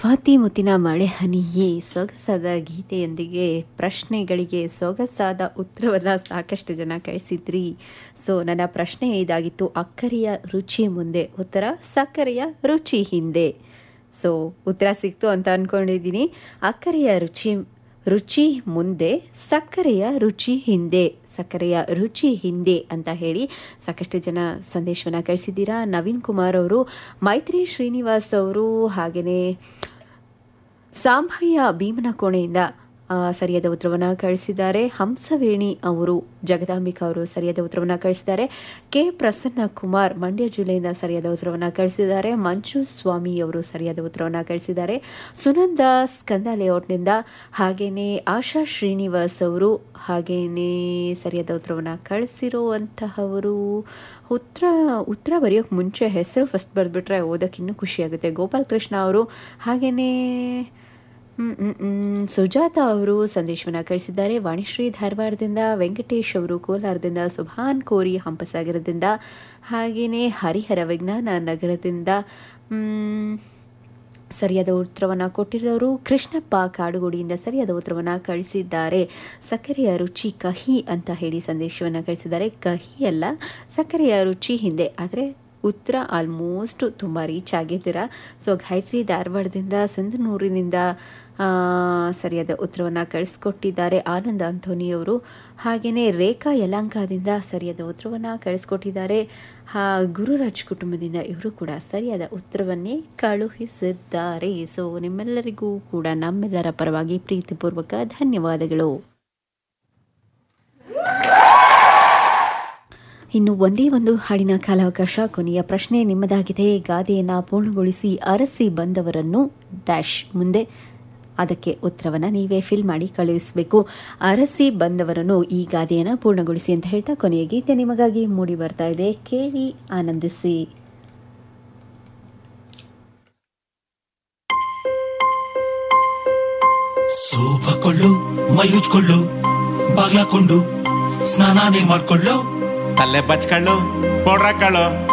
ಸ್ವಾತಿ ಮುತ್ತಿನ ಮಳೆ ಹನಿಯೇ ಸೊಗಸಾದ ಗೀತೆಯೊಂದಿಗೆ ಪ್ರಶ್ನೆಗಳಿಗೆ ಸೊಗಸಾದ ಉತ್ತರವನ್ನು ಸಾಕಷ್ಟು ಜನ ಕಳಿಸಿದ್ರಿ ಸೊ ನನ್ನ ಪ್ರಶ್ನೆ ಇದಾಗಿತ್ತು ಅಕ್ಕರೆಯ ರುಚಿ ಮುಂದೆ ಉತ್ತರ ಸಕ್ಕರೆಯ ರುಚಿ ಹಿಂದೆ ಸೊ ಉತ್ತರ ಸಿಕ್ತು ಅಂತ ಅಂದ್ಕೊಂಡಿದ್ದೀನಿ ಅಕ್ಕರೆಯ ರುಚಿ ರುಚಿ ಮುಂದೆ ಸಕ್ಕರೆಯ ರುಚಿ ಹಿಂದೆ ಸಕ್ಕರೆಯ ರುಚಿ ಹಿಂದೆ ಅಂತ ಹೇಳಿ ಸಾಕಷ್ಟು ಜನ ಸಂದೇಶವನ್ನು ಕಳಿಸಿದ್ದೀರಾ ನವೀನ್ ಕುಮಾರ್ ಅವರು ಮೈತ್ರಿ ಶ್ರೀನಿವಾಸ್ ಅವರು ಹಾಗೆಯೇ ಸಾಂಭಯ್ಯ ಭೀಮನಕೋಣೆಯಿಂದ ಆ, ಸರಿಯಾದ ಉತ್ತರವನ್ನು ಕಳಿಸಿದ್ದಾರೆ ಹಂಸವೇಣಿ ಅವರು ಜಗದಾಂಬಿಕಾ ಅವರು ಸರಿಯಾದ ಉತ್ತರವನ್ನು ಕಳಿಸಿದ್ದಾರೆ ಕೆ ಪ್ರಸನ್ನ ಕುಮಾರ್ ಮಂಡ್ಯ ಜಿಲ್ಲೆಯಿಂದ ಸರಿಯಾದ ಉತ್ತರವನ್ನು ಕಳಿಸಿದ್ದಾರೆ ಮಂಜು ಸ್ವಾಮಿ ಅವರು ಸರಿಯಾದ ಉತ್ತರವನ್ನು ಕಳಿಸಿದ್ದಾರೆ ಸುನಂದ ಸ್ಕಂದ ಲೇಔಟ್ನಿಂದ ಹಾಗೆಯೇ ಆಶಾ ಶ್ರೀನಿವಾಸ್ ಅವರು ಹಾಗೆಯೇ ಸರಿಯಾದ ಉತ್ತರವನ್ನು ಕಳಿಸಿರುವಂತಹವರು ಉತ್ತರ ಉತ್ತರ ಬರೆಯೋಕ್ಕೆ ಮುಂಚೆ ಹೆಸರು ಫಸ್ಟ್ ಬರೆದ್ಬಿಟ್ರೆ ಓದೋಕೆ ಇನ್ನೂ ಖುಷಿಯಾಗುತ್ತೆ ಗೋಪಾಲ್ ಕೃಷ್ಣ ಅವರು ಹಾಗೆಯೇ ಹ್ಮ್, ಹ್ಮ್, ಹ್ಮ್. ಸುಜಾತ ಅವರು ಸಂದೇಶವನ್ನು ಕಳಿಸಿದ್ದಾರೆ ವಾಣಿಶ್ರೀ ಧಾರವಾಡದಿಂದ ವೆಂಕಟೇಶ್ ಅವರು ಕೋಲಾರದಿಂದ ಸುಭಾನ್ ಕೋರಿ ಹಂಪಸಾಗರದಿಂದ ಹಾಗೆಯೇ ಹರಿಹರ ವಿಜ್ಞಾನ ನಗರದಿಂದ ಮ್, ಸರಿಯಾದ ಉತ್ತರವನ್ನು ಕೊಟ್ಟಿರೋರು ಕೃಷ್ಣಪ್ಪ ಕಾಡುಗೋಡಿಯಿಂದ ಸರಿಯಾದ ಉತ್ತರವನ್ನು ಕಳಿಸಿದ್ದಾರೆ ಸಕ್ಕರೆಯ ರುಚಿ ಕಹಿ ಅಂತ ಹೇಳಿ ಸಂದೇಶವನ್ನು ಕಳಿಸಿದ್ದಾರೆ ಕಹಿ ಅಲ್ಲ ಸಕ್ಕರೆಯ ರುಚಿ ಹಿಂದೆ ಆದರೆ ಉತ್ತರ ಆಲ್ಮೋಸ್ಟ್ ತುಂಬ ರೀಚ್ ಆಗಿದ್ದೀರಾ ಸೊ ಗಾಯತ್ರಿ ಧಾರವಾಡದಿಂದ ಸಿಂಧನೂರಿನಿಂದ ಆ, ಸರಿಯಾದ ಉತ್ತರವನ್ನು ಕಳಿಸ್ಕೊಟ್ಟಿದ್ದಾರೆ ಆನಂದ್ ಅಂಥೋನಿಯವರು ಹಾಗೆಯೇ ರೇಖಾ ಯಲಾಂಕದಿಂದ ಸರಿಯಾದ ಉತ್ತರವನ್ನು ಕಳಿಸ್ಕೊಟ್ಟಿದ್ದಾರೆ ಹಾ ಗುರುರಾಜ್ ಕುಟುಂಬದಿಂದ ಇವರು ಕೂಡ ಸರಿಯಾದ ಉತ್ತರವನ್ನೇ ಕಳುಹಿಸಿದ್ದಾರೆ ಸೊ ನಿಮ್ಮೆಲ್ಲರಿಗೂ ಕೂಡ ನಮ್ಮೆಲ್ಲರ ಪರವಾಗಿ ಪ್ರೀತಿಪೂರ್ವಕ ಧನ್ಯವಾದಗಳು ಇನ್ನು ಒಂದೇ ಒಂದು ಹಾಡಿನ ಕಾಲಾವಕಾಶ ಕೊನೆಯ ಪ್ರಶ್ನೆ ನಿಮ್ಮದಾಗಿದೆ ಗಾದೆಯನ್ನು ಪೂರ್ಣಗೊಳಿಸಿ ಅರಸಿ ಬಂದವರನ್ನು ಡ್ಯಾಶ್ ಮುಂದೆ ಅದಕ್ಕೆ ಉತ್ತರವನ್ನು ನೀವೇ ಫಿಲ್ ಮಾಡಿ ಕಳುಹಿಸಬೇಕು ಅರಸಿ ಬಂದವರನ್ನು ಈ ಗಾದೆಯನ್ನು ಪೂರ್ಣಗೊಳಿಸಿ ಅಂತ ಹೇಳ್ತಾ ಕೊನೆಯ ಗೀತೆ ನಿಮಗಾಗಿ ಮೂಡಿ ಬರ್ತಾ ಇದೆ ಕೇಳಿ ಆನಂದಿಸಿ ಸೋಪಕೊಳ್ಳು ಮೈಯುಜ್ಕೊಳ್ಳು ಬಾಗ್ಲಾಕೊಂಡು ಸ್ನಾನಾನೇ ಮಾಡ್ಕೊಳ್ಳು ತಲೆ ಬಚ್ಕೊಳ್ಳು ಪೌಡ್ರ್ ಹಾಕೊಳ್ಳು